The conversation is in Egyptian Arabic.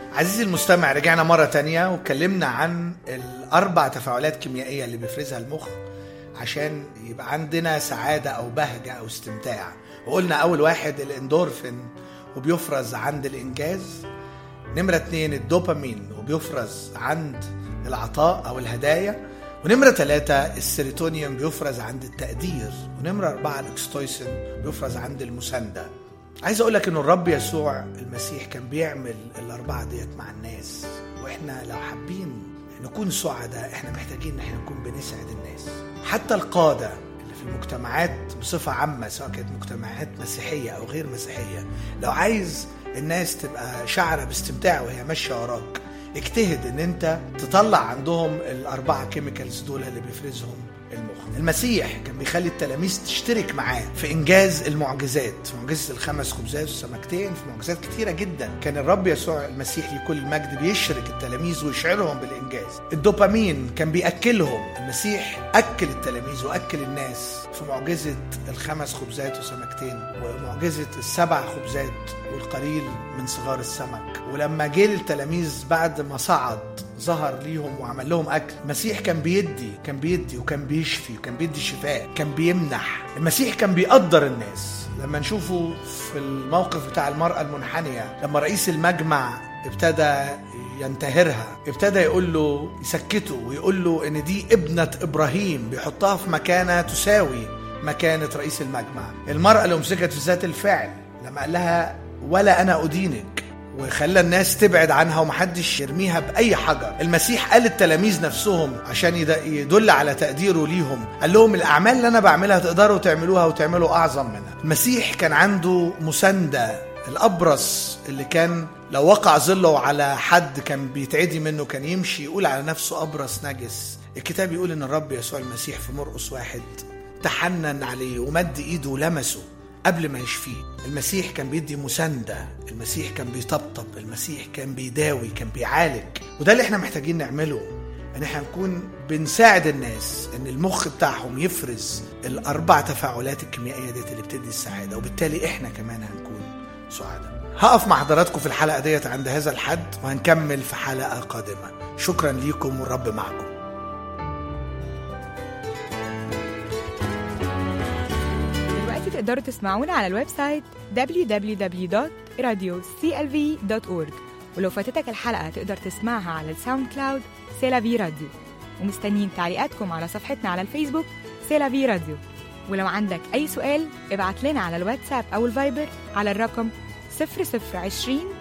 عزيزي المستمع رجعنا مرة تانية واتكلمنا عن الأربع تفاعلات كيميائية اللي بيفرزها المخ عشان يبقى عندنا سعادة أو بهجة أو استمتاع وقلنا أول واحد الاندورفين وبيفرز عند الإنجاز نمرة اتنين الدوبامين وبيفرز عند العطاء أو الهدايا ونمرة ثلاثة السيروتونين بيفرز عند التقدير ونمرة أربعة الأكستويسين بيفرز عند المساندة عايز أقول لك إن الرب يسوع المسيح كان بيعمل الأربعة ديت مع الناس وإحنا لو حابين نكون سعداء إحنا محتاجين إن إحنا نكون بنسعد الناس حتى القادة اللي في المجتمعات بصفة عامة سواء كانت مجتمعات مسيحية أو غير مسيحية لو عايز الناس تبقى شعرة باستمتاع وهي ماشية وراك اجتهد ان انت تطلع عندهم الاربعه كيميكالز دول اللي بيفرزهم المخ المسيح كان بيخلي التلاميذ تشترك معاه في انجاز المعجزات معجزه الخمس خبزات والسمكتين في معجزات كتيره جدا كان الرب يسوع المسيح لكل المجد بيشرك التلاميذ ويشعرهم بالانجاز الدوبامين كان بياكلهم المسيح اكل التلاميذ واكل الناس في معجزه الخمس خبزات وسمكتين ومعجزه السبع خبزات والقليل من صغار السمك ولما جه للتلاميذ بعد ما صعد ظهر ليهم وعمل لهم اكل المسيح كان بيدي كان بيدي وكان بيشفي وكان بيدي شفاء كان بيمنح المسيح كان بيقدر الناس لما نشوفه في الموقف بتاع المرأة المنحنية لما رئيس المجمع ابتدى ينتهرها ابتدى يقول له يسكته ويقول له ان دي ابنة ابراهيم بيحطها في مكانة تساوي مكانة رئيس المجمع المرأة اللي مسكت في ذات الفعل لما قال لها ولا انا ادينك وخلى الناس تبعد عنها ومحدش يرميها بأي حجر المسيح قال التلاميذ نفسهم عشان يدل على تقديره ليهم قال لهم الأعمال اللي أنا بعملها تقدروا تعملوها وتعملوا أعظم منها المسيح كان عنده مساندة الأبرص اللي كان لو وقع ظله على حد كان بيتعدي منه كان يمشي يقول على نفسه أبرص نجس الكتاب يقول إن الرب يسوع المسيح في مرقس واحد تحنن عليه ومد إيده ولمسه قبل ما يشفيه المسيح كان بيدي مساندة المسيح كان بيطبطب المسيح كان بيداوي كان بيعالج وده اللي احنا محتاجين نعمله ان احنا نكون بنساعد الناس ان المخ بتاعهم يفرز الاربع تفاعلات الكيميائيه ديت اللي بتدي السعاده وبالتالي احنا كمان هنكون سعداء هقف مع حضراتكم في الحلقه ديت عند هذا الحد وهنكمل في حلقه قادمه شكرا ليكم والرب معكم دلوقتي تقدروا تسمعونا على الويب سايت www.radioclv.org ولو فاتتك الحلقة تقدر تسمعها على الساوند كلاود سيلافي راديو ومستنيين تعليقاتكم على صفحتنا على الفيسبوك سيلافي راديو ولو عندك أي سؤال ابعت لنا على الواتساب أو الفايبر على الرقم 0020